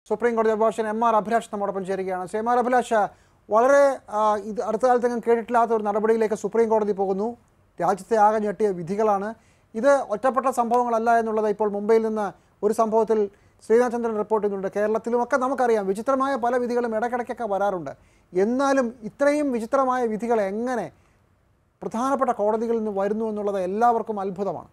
Supreme കോടതി അഭിഭാഷകൻ M R Abhilash നമ്മോടൊപ്പം ചേരുകയാണ് ശ്രീ എം ആർ അഭിലാഷ് വളരെ ആ, ഇത് അടുത്ത കാലത്തെങ്ങും കേട്ടിട്ടില്ലാത്ത ഒരു നടപടിയിലേക്ക് സുപ്രീം കോടതി പോകുന്നു രാജ്യത്തെ ആകെ ഞെട്ടിയ വിധികളാണ് ഇത് ഒറ്റപ്പെട്ട സംഭവങ്ങളല്ല എന്നുള്ളത് ഇപ്പോൾ മുംബൈയിൽ നിന്ന് ഒരു സംഭവത്തിൽ ശ്രീനാഥചന്ദ്രൻ റിപ്പോർട്ട് ചെയ്യുന്നുണ്ട് കേരളത്തിലുമൊക്കെ നമുക്കറിയാം വിചിത്രമായ പല വിധികളും ഇടയ്ക്കിടയ്ക്കൊക്കെ വരാറുണ്ട് എന്നാലും ഇത്രയും വിചിത്രമായ വിധികൾ എങ്ങനെ പ്രധാനപ്പെട്ട കോടതികളിൽ നിന്ന് വരുന്നു എന്നുള്ളത് എല്ലാവർക്കും അത്ഭുതമാണ്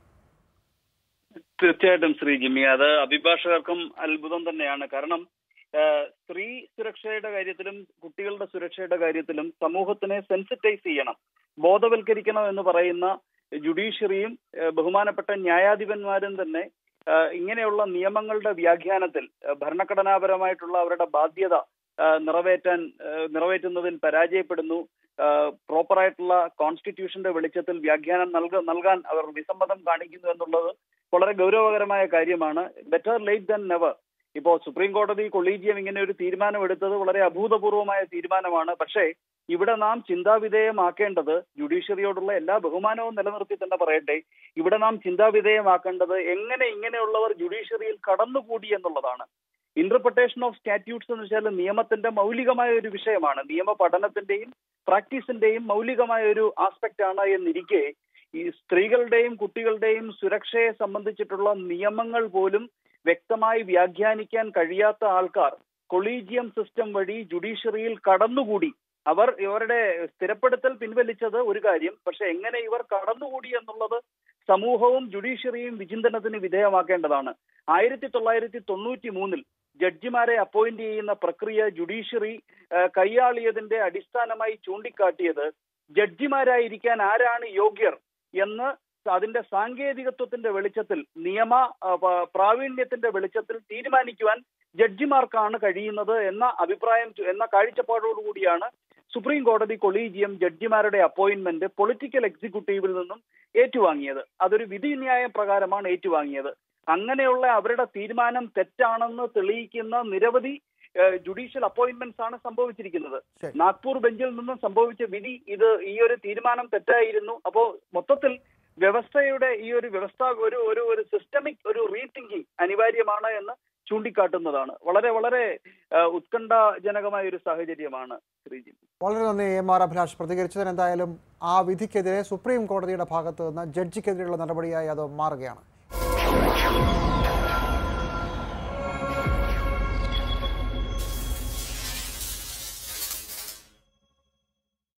തീർച്ചയായിട്ടും ശ്രീ ജിമ്മി അത് അഭിഭാഷകർക്കും അത്ഭുതം തന്നെയാണ് കാരണം ആ, സ്ത്രീ സുരക്ഷയുടെ കാര്യത്തിലും കുട്ടികളുടെ സുരക്ഷയുടെ കാര്യത്തിലും സമൂഹത്തിനെ സെൻസിറ്റൈസ് ചെയ്യണം ബോധവൽക്കരിക്കണം എന്ന് പറയുന്ന ജുഡീഷ്യറിയും ആ, ബഹുമാനപ്പെട്ട ന്യായാധിപന്മാരും തന്നെ ആ, ഇങ്ങനെയുള്ള നിയമങ്ങളുടെ വ്യാഖ്യാനത്തിൽ ആ, ഭരണഘടനാപരമായിട്ടുള്ള അവരുടെ ബാധ്യത ആ, നിറവേറ്റാൻ ആ, നിറവേറ്റുന്നതിൽ പരാജയപ്പെടുന്നു പ്രോപ്പറായിട്ടുള്ള കോൺസ്റ്റിറ്റ്യൂഷന്റെ വെളിച്ചത്തിൽ വ്യാഖ്യാനം നൽക നൽകാൻ അവർ വിസമ്മതം കാണിക്കുന്നു എന്നുള്ളത് വളരെ ഗൗരവകരമായ കാര്യമാണ് ബെറ്റർ ലേറ്റ് ദൻ നെവർ ഇപ്പോ സുപ്രീം കോടതി കൊളീജിയം ഇങ്ങനെ ഒരു തീരുമാനം എടുത്തത് വളരെ അഭൂതപൂർവമായ തീരുമാനമാണ് പക്ഷേ ഇവിടെ നാം ചിന്താവിധേയമാക്കേണ്ടത് ജുഡീഷ്യറിയോടുള്ള എല്ലാ ബഹുമാനവും നിലനിർത്തി തന്നെ പറയട്ടെ ഇവിടെ നാം ചിന്താവിധേയമാക്കേണ്ടത് എങ്ങനെ ഇങ്ങനെയുള്ളവർ ജുഡീഷ്യറിയിൽ കടന്നുകൂടി എന്നുള്ളതാണ് ഇന്റർപ്രിട്ടേഷൻ ഓഫ് സ്റ്റാറ്റ്യൂട്ട്സ് എന്ന് വെച്ചാൽ നിയമത്തിന്റെ മൗലികമായ ഒരു വിഷയമാണ് നിയമ പഠനത്തിന്റെയും പ്രാക്ടീസിന്റെയും മൗലികമായ ഒരു ആസ്പെക്ട് ആണ് എന്നിരിക്കെ ഈ സ്ത്രീകളുടെയും കുട്ടികളുടെയും സുരക്ഷയെ സംബന്ധിച്ചിട്ടുള്ള നിയമങ്ങൾ പോലും വ്യക്തമായി വ്യാഖ്യാനിക്കാൻ കഴിയാത്ത ആൾക്കാർ കൊളീജിയം സിസ്റ്റം വഴി ജുഡീഷ്യറിയിൽ കടന്നുകൂടി അവർ ഇവരുടെ സ്ഥിരപ്പെടുത്തൽ പിൻവലിച്ചത് ഒരു കാര്യം പക്ഷെ എങ്ങനെ ഇവർ കടന്നുകൂടി എന്നുള്ളത് സമൂഹവും ജുഡീഷ്യറിയും വിചിന്തനത്തിന് വിധേയമാക്കേണ്ടതാണ് ആയിരത്തി തൊള്ളായിരത്തി തൊണ്ണൂറ്റി മൂന്നിൽ ജഡ്ജിമാരെ അപ്പോയിന്റ് ചെയ്യുന്ന പ്രക്രിയ ജുഡീഷ്യറി ആ, കൈയാളിയതിന്റെ അടിസ്ഥാനമായി ചൂണ്ടിക്കാട്ടിയത് ജഡ്ജിമാരായിരിക്കാൻ ആരാണ് യോഗ്യർ എന്ന് അതിന്റെ സാങ്കേതികത്വത്തിന്റെ വെളിച്ചത്തിൽ നിയമ ആ, പ- പ്രാവീണ്യത്തിന്റെ വെളിച്ചത്തിൽ തീരുമാനിക്കുവാൻ ജഡ്ജിമാർക്കാണ് കഴിയുന്നത് എന്ന അഭിപ്രായം എന്ന കാഴ്ചപ്പാടോടുകൂടിയാണ് സുപ്രീം കോടതി കൊളീജിയം ജഡ്ജിമാരുടെ അപ്പോയിന്റ്മെന്റ് പൊളിറ്റിക്കൽ എക്സിക്യൂട്ടീവിൽ നിന്നും ഏറ്റുവാങ്ങിയത് അതൊരു വിധിന്യായ പ്രകാരമാണ് ഏറ്റുവാങ്ങിയത് അങ്ങനെയുള്ള അവരുടെ തീരുമാനം തെറ്റാണെന്ന് തെളിയിക്കുന്ന നിരവധി ജുഡീഷ്യൽ അപ്പോയിന്റ്മെന്റ്സ് ആണ് സംഭവിച്ചിരിക്കുന്നത് ശരി. നാഗ്പൂർ ബെഞ്ചിൽ നിന്നും സംഭവിച്ച വിധി ഇത് ഈ ഒരു തീരുമാനം തെറ്റായിരുന്നു അപ്പോ മൊത്തത്തിൽ വ്യവസ്ഥയുടെ ഈ ഒരു വ്യവസ്ഥ ഒരു ഒരു ഒരു സിസ്റ്റമിക് ഒരു റീതിങ്കിങ് അനിവാര്യമാണ് എന്ന് ചൂണ്ടിക്കാട്ടുന്നതാണ് വളരെ വളരെ ആ, ഉത്കണ്ഠാജനകമായ ഒരു സാഹചര്യമാണ് ശ്രീജി വളരെ നന്ദി എം ആർ അഭിലാഷ് പ്രതികരിച്ചതിന് എന്തായാലും ആ വിധിക്കെതിരെ സുപ്രീം കോടതിയുടെ ഭാഗത്ത് നിന്ന് ജഡ്ജിക്കെതിരെയുള്ള നടപടിയായി അത് മാറുകയാണ്